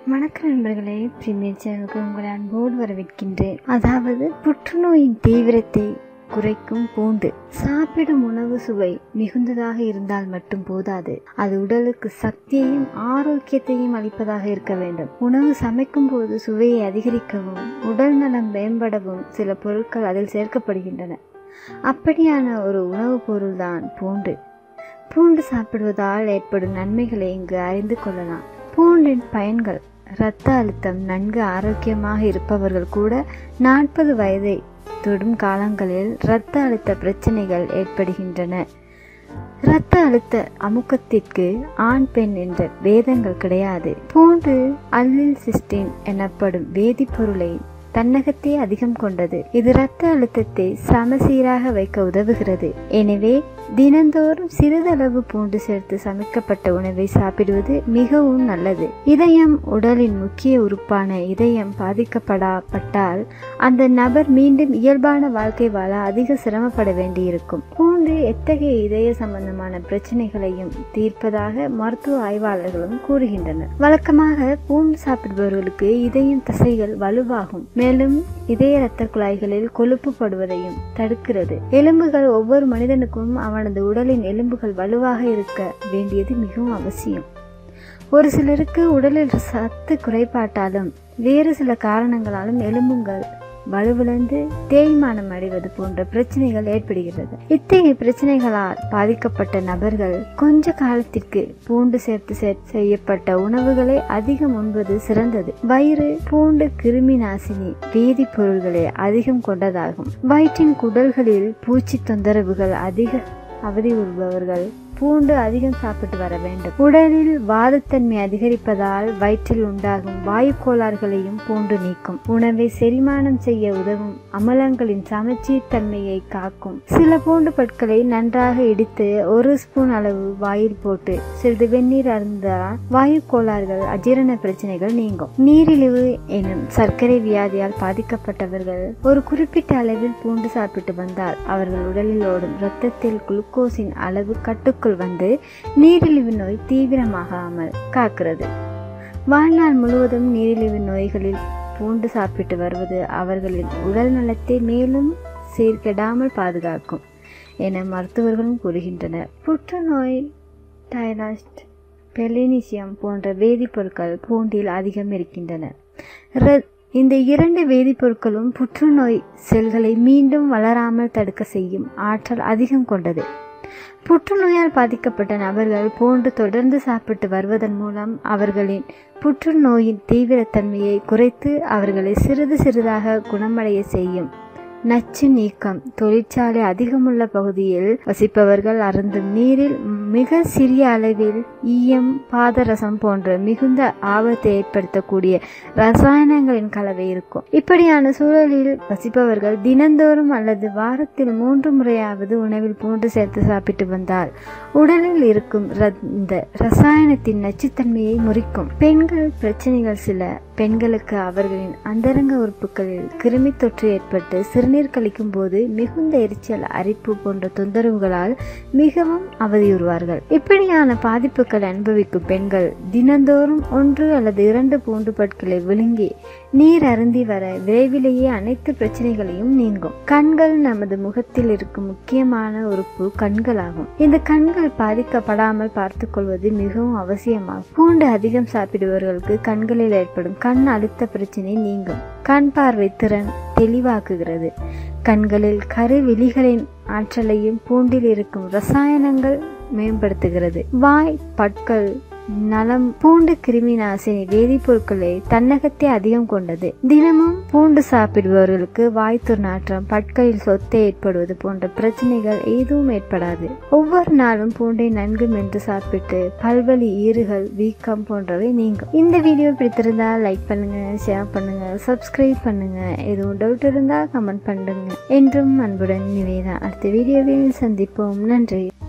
வணக்கம் நண்பர்களே பிரீமியர் சேனலுக்கு உங்களை அன்போடு வரவேற்கின்றேன் அதாவது புற்றுநோயின் தீவிரத்தை குறைக்கும் பூண்டு சாப்பிடும் உணவு சுவை மிகுந்ததாக இருந்தால் மட்டும் போதாது அது உடலுக்கு சக்தியையும் ஆரோக்கியத்தையும் அளிப்பதாக இருக்க வேண்டும் உணவு சமைக்கும் போது சுவையை அதிகரிக்கவும் உடல் நலம் மேம்படவும் சில பொருட்கள் அதில் சேர்க்கப்படுகின்றன அப்படியான ஒரு உணவுப் பொருள்தான் பூண்டு பூண்டு சாப்பிடுவதால் ஏற்படும் நன்மைகளை இங்கு அறிந்து கொள்ளலாம் பூண்டின் பயன்கள் இரத்த அழுத்தம் நன்கு ஆரோக்கியமாக இருப்பவர்கள் கூட நாற்பது வயதை தொடும் காலங்களில் இரத்த அழுத்த பிரச்சனைகள் ஏற்படுகின்றன இரத்த அழுத்த அமுக்கத்திற்கு ஆண் பெண் என்ற பேதங்கள் கிடையாது பூண்டு அல்லில் சிஸ்டின் எனப்படும் வேதிப்பொருளை தன்னகத்தே அதிகம் கொண்டது இது இரத்த அழுத்தத்தை சமசீராக வைக்க உதவுகிறது எனவே தினந்தோறும் சிறிதளவு பூண்டு சேர்த்து சமைக்கப்பட்ட உணவை சாப்பிடுவது மிகவும் நல்லது இதயம் உடலின் முக்கிய உறுப்பான இதயம் பாதிக்கப்படாப்பட்டால் அந்த நபர் மீண்டும் இயல்பான வாழ்க்கை வாழ அதிக சிரமப்பட வேண்டியிருக்கும் பூண்டு எத்தகைய இதய சம்பந்தமான பிரச்சனைகளையும் தீர்ப்பதாக மருத்துவ ஆய்வாளர்களும் கூறுகின்றனர் வழக்கமாக பூண்டு சாப்பிடுபவர்களுக்கு இதயம் தசைகள் வலுவாகும் மேலும் இதய இரத்த குழாய்களில் கொழுப்பு படுவதையும் தடுக்கிறது எலும்புகள் ஒவ்வொரு மனிதனுக்கும் அவனது உடலின் எலும்புகள் வலுவாக இருக்க வேண்டியது மிகவும் அவசியம் ஒரு சிலருக்கு உடலில் சத்து குறைபாட்டாலும் வேறு சில காரணங்களாலும் எலும்புகள் வலுவிழந்து தேய்மானம் அடைவது போன்ற பிரச்சனைகள் ஏற்படுகிறது இத்தகைய பிரச்சனைகளால் பாதிக்கப்பட்ட நபர்கள் கொஞ்ச காலத்திற்கு பூண்டு சேர்த்து செய்யப்பட்ட உணவுகளை அதிகம் உண்பது சிறந்தது வயிறு பூண்டு கிருமி நாசினி வேதிப்பொருள்களை அதிகம் கொண்டதாகும் வயிற்றின் குடல்களில் பூச்சி தொந்தரவுகள் அதிக அவதி உள்ளவர்கள் பூண்டு அதிகம் சாப்பிட்டு வர வேண்டும் உடலில் வாதத்தன்மை அதிகரிப்பதால் வயிற்றில் உண்டாகும் வாயு கோளாறுகளையும் பூண்டு நீக்கும் உணவை செரிமானம் செய்ய உதவும் அமலங்களின் சமச்சீர் தன்மையை காக்கும் சில பூண்டு பற்களை நன்றாக இடித்து ஒரு ஸ்பூன் அளவு வாயில் போட்டு சிறிது வெந்நீர் அருந்தால் வாயு கோளாறுகள் அஜீரண பிரச்சனைகள் நீங்கும் நீரிழிவு எனும் சர்க்கரை வியாதியால் பாதிக்கப்பட்டவர்கள் ஒரு குறிப்பிட்ட அளவில் பூண்டு சாப்பிட்டு வந்தால் அவர்கள் உடலில் ஓடும் இரத்தத்தில் குளுக்கோஸின் அளவு கட்டுக்குள் வந்து நீரிழிவு நோய் தீவிரமாகாமல் காக்கிறது வாழ்நாள் முழுவதும் நீரிழிவு நோய்களில் பூண்டு சாப்பிட்டு வருவது அவர்களின் உடல் நலத்தை மேலும் சீர்கெடாமல் பாதுகாக்கும் என மருத்துவர்களும் கூறுகின்றனர் புற்றுநோய் டைலாஸ்ட் பெலினிசியம் போன்ற வேதிப்பொருட்கள் பூண்டில் அதிகம் இருக்கின்றன இந்த இரண்டு வேதிப்பொருட்களும் புற்றுநோய் செல்களை மீண்டும் வளராமல் தடுக்க செய்யும் ஆற்றல் அதிகம் கொண்டது புற்றுநோயால் பாதிக்கப்பட்ட நபர்கள் போன்று தொடர்ந்து சாப்பிட்டு வருவதன் மூலம் அவர்களின் புற்றுநோயின் தீவிரத்தன்மையை குறைத்து அவர்களை சிறிது சிறிதாக குணமடைய செய்யும் நச்சு நீக்கம் தொழிற்சாலை அதிகமுள்ள பகுதியில் வசிப்பவர்கள் அருந்தும் நீரில் மிக சிறிய அளவில் ஈயம் பாதரசம் போன்ற மிகுந்த ஆபத்தை ஏற்படுத்தக்கூடிய ரசாயனங்களின் கலவை இருக்கும் இப்படியான சூழலில் வசிப்பவர்கள் தினந்தோறும் அல்லது வாரத்தில் மூன்று முறையாவது உணவில் பூண்டு சேர்த்து சாப்பிட்டு வந்தால் உடலில் இருக்கும் இந்த ரசாயனத்தின் நச்சுத்தன்மையை முறிக்கும் பெண்கள் பிரச்சனைகள் சில பெண்களுக்கு அவர்களின் அந்தரங்க உறுப்புகளில் கிருமி தொற்று ஏற்பட்டு சிறுநீர் கழிக்கும் போது மிகுந்த எரிச்சல் அரிப்பு போன்ற தொந்தரவுகளால் மிகவும் அவதியுறுவார்கள் இப்படியான பாதிப்புகள் அனுபவிக்கும் பெண்கள் தினந்தோறும் ஒன்று அல்லது இரண்டு பூண்டு பற்களை விழுங்கி நீர் அருந்தி வர விரைவிலேயே அனைத்து பிரச்சனைகளையும் நீங்கும் கண்கள் நமது முகத்தில் இருக்கும் முக்கியமான உறுப்பு கண்களாகும் இந்த கண்கள் பாதிக்கப்படாமல் பார்த்துக் கொள்வது மிகவும் அவசியமாகும் பூண்டு அதிகம் சாப்பிடுபவர்களுக்கு கண்களில் ஏற்படும் கண் அழுத்த பிரச்சனை நீங்கும் கண் பார்வை திறன் தெளிவாக்குகிறது கண்களில் கருவிழிகளின் ஆற்றலையும் பூண்டில் இருக்கும் ரசாயனங்கள் மேம்படுத்துகிறது வாய் பற்கள் நலம் பூண்டு கிருமி நாசினி வேதிப்பொருட்களை தன்னகத்தே அதிகம் கொண்டது தினமும் பூண்டு சாப்பிடுபவர்களுக்கு வாய் துர்நாற்றம் பற்களில் சொத்தை ஏற்படுவது போன்ற பிரச்சனைகள் எதுவும் ஏற்படாது ஒவ்வொரு நாளும் பூண்டை நன்கு மென்று சாப்பிட்டு பல்வலி ஈறுகள் வீக்கம் போன்றவை நீங்கும் இந்த வீடியோ பிடித்திருந்தால் லைக் பண்ணுங்க ஷேர் பண்ணுங்க சப்ஸ்கிரைப் பண்ணுங்க எதுவும் டவுட் இருந்தால் கமெண்ட் பண்ணுங்க என்றும் அன்புடன் நிவேதா அடுத்த வீடியோவில் சந்திப்போம் நன்றி